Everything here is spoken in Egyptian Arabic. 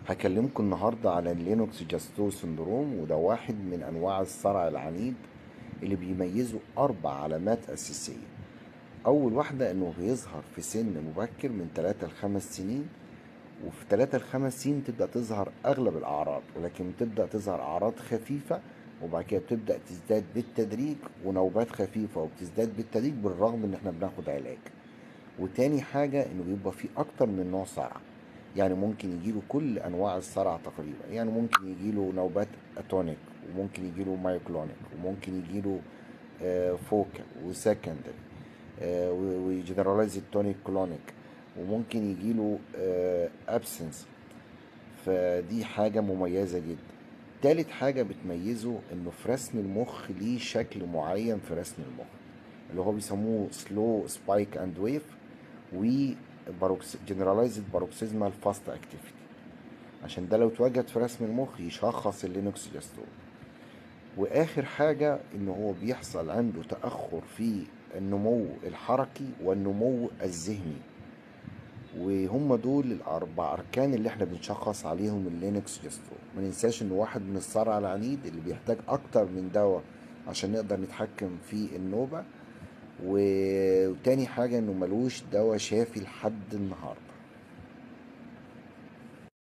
هكلمكم النهاردة على اللينوكس جاستو سندروم وده واحد من أنواع الصرع العنيد اللي بيميزه أربع علامات أساسية أول واحدة إنه بيظهر في سن مبكر من 3 ل 5 سنين وفي 3 ل 5 سنين تبدأ تظهر أغلب الأعراض ولكن تبدأ تظهر أعراض خفيفة وبعد كده بتبدأ تزداد بالتدريج ونوبات خفيفة وبتزداد بالتدريج بالرغم إن إحنا بناخد علاج وتاني حاجة إنه بيبقى فيه أكتر من نوع صرع يعني ممكن يجيله كل انواع الصرع تقريبا يعني ممكن يجيله نوبات اتونيك وممكن يجيله مايوكلونيك وممكن يجيله فوكال وسكندري وجنرالايز تونيك كلونيك وممكن يجيله ابسنس فدي حاجة مميزة جدا تالت حاجة بتميزه انه في رسم المخ ليه شكل معين في رسم المخ اللي هو بيسموه سلو سبايك اند ويف و جنرالايزد باروكسيزمال فاست اكتيفيتي عشان ده لو اتوجد في رسم المخ يشخص اللينوكس جاستور واخر حاجة ان هو بيحصل عنده تأخر في النمو الحركي والنمو الذهني وهم دول الاربع اركان اللي احنا بنشخص عليهم اللينكس جاسترو ما ننساش ان واحد من الصرع العنيد اللي بيحتاج اكتر من دواء عشان نقدر نتحكم في النوبة وتاني حاجة انه ملوش دواء شافي لحد النهارده